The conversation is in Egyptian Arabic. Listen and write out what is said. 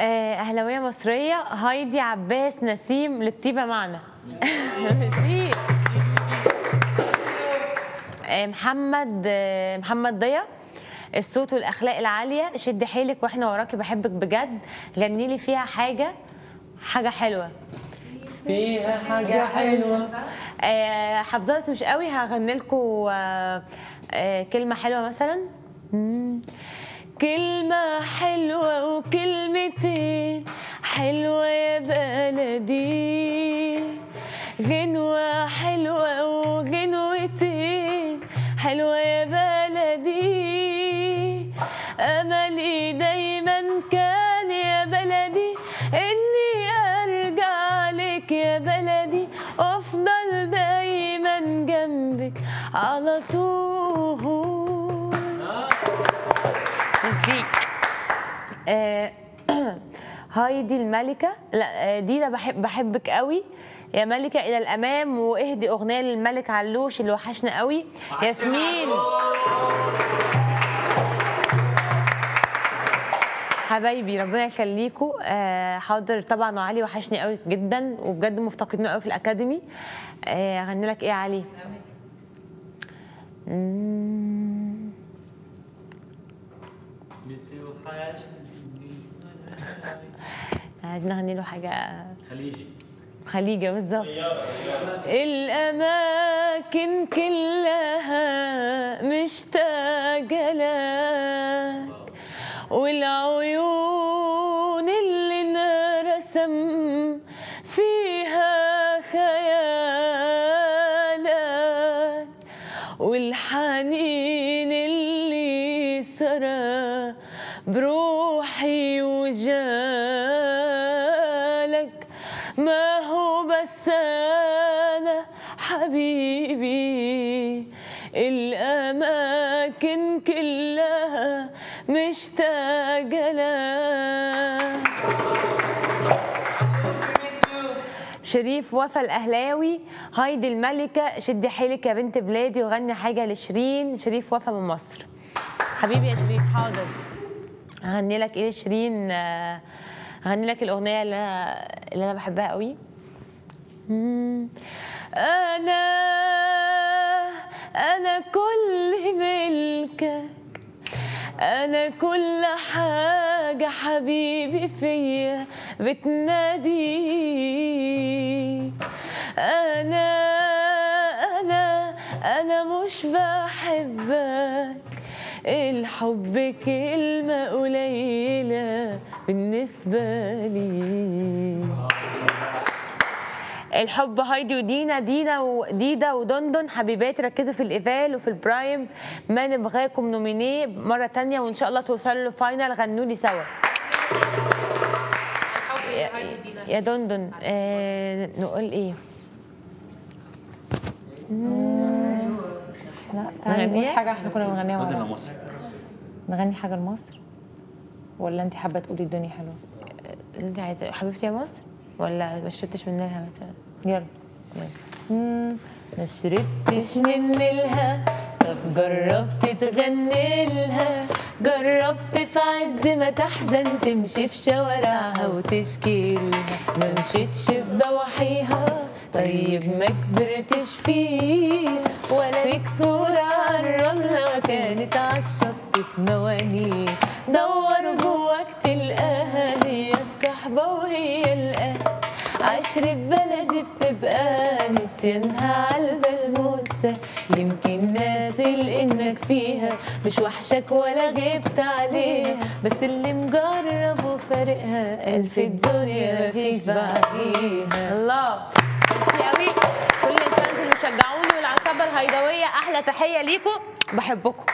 آه، اهلاويه مصريه هايدي عباس نسيم للطيبه معنا ميرسي. آه، محمد آه، محمد ضيا الصوت والاخلاق العاليه شد حيلك واحنا وراكي بحبك بجد غني لي فيها حاجه حاجه حلوه فيها حاجة حلوة آه، حافظاها بس مش قوي هغني لكم آه، آه، كلمه حلوه مثلا مم. كلمة حلوة وكلمتين حلوة يا بلدي غنوة حلوة وغنوتين حلوة يا بلدي أملي دايما كان يا بلدي إني أرجع لك يا بلدي وأفضل دايما جنبك على طول ميرسي. آه، هايدي الملكة لا آه، دينا بحب بحبك قوي يا ملكة إلى الأمام واهدي أغنية للملك علوش اللي وحشنا قوي ياسمين حبايبي ربنا يخليكوا آه، حاضر طبعا وعلي وحشني قوي جدا وبجد مفتقدينه قوي في الأكاديمي آه، أغني لك إيه يا علي؟ مم. عايزين نغني له حاجة خليجي خليجة بالظبط الأماكن كلها مشتاقة لك والعيون اللي نرسم فيها خيالك والحنين اللي سرى بروحي وجالك ما هو بس انا حبيبي الاماكن كلها مشتاقه لك شريف وفا الاهلاوي هايدي الملكه شدي حيلك يا بنت بلادي وغني حاجه لشيرين شريف وفا من مصر حبيبي يا شريف حاضر هغني لك ايه شيرين آه، هغني لك الاغنيه اللي انا اللي انا بحبها قوي مم. انا انا كل ملكك انا كل حاجه حبيبي فيا بتنادي انا انا انا مش بحبك الحب كلمه قليله بالنسبه لي الحب هايدي ودينا دينا وديدا ودندن حبيباتي ركزوا في الايفال وفي البرايم ما نبغاكم نومينيه مره تانية وان شاء الله توصلوا لفاينل غنوا لي سوا يا, يا دندن آه نقول ايه لا تعالي نقول نغنيها؟ حاجة احنا كنا بنغنيها مع مدن بعض مصر نغني حاجة لمصر ولا انت حابة تقولي الدنيا حلوة اللي انت عايزه حبيبتي يا مصر ولا ما شربتش من نيلها مثلا يلا مم، ما شربتش من نيلها طب جربت تغني لها جربت في عز ما تحزن تمشي في شوارعها وتشكي لها ما مشيتش في ضواحيها طيب ما كبرتش فيها ولا ليك صورة على الرملة كانت عالشط في موانيك دور جواك تلقاها هي الصحبة وهي الأهل عشرة بلدي بتبقى نسيانها عالبال موسى يمكن ناسي انك فيها مش وحشك ولا غبت عليها بس اللي مجرب وفارقها قال في الدنيا مفيش بعديها الله ميرسي قوي كل الفانز اللي بيشجعوني والعصابه الهيدويه احلى تحيه ليكم بحبكم